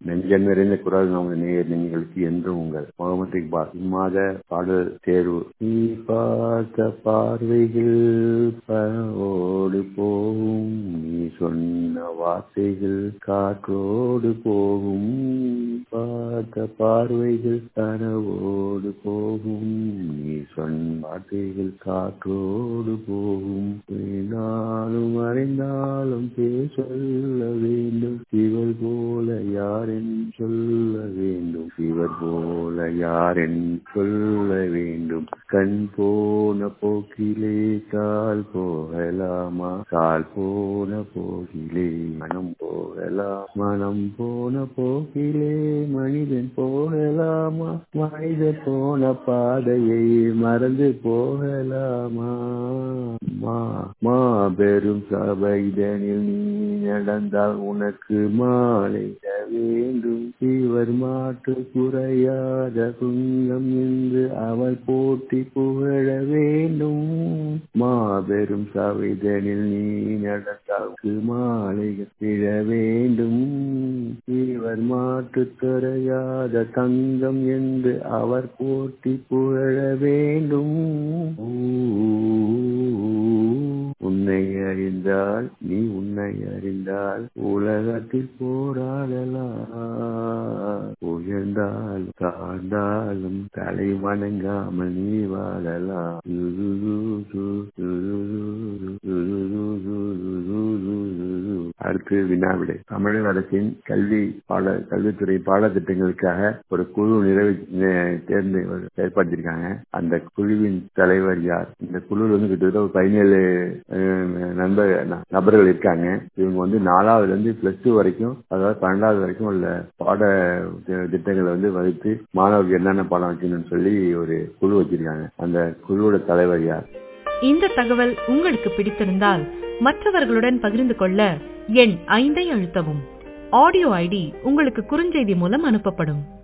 நெஞ்சம் நிறைந்த குரல் நமது நேயர் நெஞ்சங்களுக்கு என்றும் உங்கள் முகமது இக்பால் இம்மாத பாடல் தேர்வு நீ பார்த்த பார்வைகள் பரவோடு போகும் நீ சொன்ன வார்த்தைகள் காற்றோடு போகும் பார்த்த பார்வைகள் கனவோடு போகும் நீ சொன்ன வார்த்தைகள் காற்றோடு போகும் நாளும் அறிந்தாலும் பேர் சொல்ல வேண்டும் இவர் போல யாரென் சொல்ல வேண்டும் இவர் போல யாரென் சொல்ல வேண்டும் கண் போன போக்கிலே கால் போகலாமா கால் போன போக்கிலே மனம் போகலாம் மனம் போன போக்கிலே மனிதன் போகலாமா மனிதன் போன பாதையை மறந்து போகலாமா மா மாபெரும் சபைதனில் நீ நடந்தால் உனக்கு மாலையிட வேண்டும் இவர் மாற்று குறையாத குங்கம் என்று அவள் போட்டி புகழ வேண்டும் மாபெரும் சபைதனில் நீ நடந்தால் மாலைகள் திழ வேண்டும் இவர் மாற்று குறையாத தங்கம் என்று அவர் போட்டி புகழ வேண்டும் உன்னை அறிந்தால் நீ உன்னை அறிந்தால் உலகத்தில் போராடலாம் உயர்ந்தால் தாழ்ந்தாலும் தலை வணங்காமல் நீ வாழலாம் அடுத்து வினாவிடை தமிழக அரசின் கல்வி பாட கல்வித்துறை பாடத்திட்டங்களுக்காக ஒரு குழு நிறைவு தேர்ந்து ஏற்படுத்தியிருக்காங்க அந்த குழுவின் தலைவர் யார் இந்த குழுவில் வந்து கிட்டத்தட்ட ஒரு பதினேழு நண்பர் நபர்கள் இருக்காங்க இவங்க வந்து நாலாவதுல இருந்து பிளஸ் டூ வரைக்கும் அதாவது பன்னெண்டாவது வரைக்கும் உள்ள பாட திட்டங்களை வந்து வகுத்து மாணவர்கள் என்னென்ன பாடம் வைக்கணும்னு சொல்லி ஒரு குழு வச்சிருக்காங்க அந்த குழுவோட தலைவர் யார் இந்த தகவல் உங்களுக்கு பிடித்திருந்தால் மற்றவர்களுடன் பகிர்ந்து கொள்ள எண் ஐந்தை அழுத்தவும் ஆடியோ ஐடி உங்களுக்கு குறுஞ்செய்தி மூலம் அனுப்பப்படும்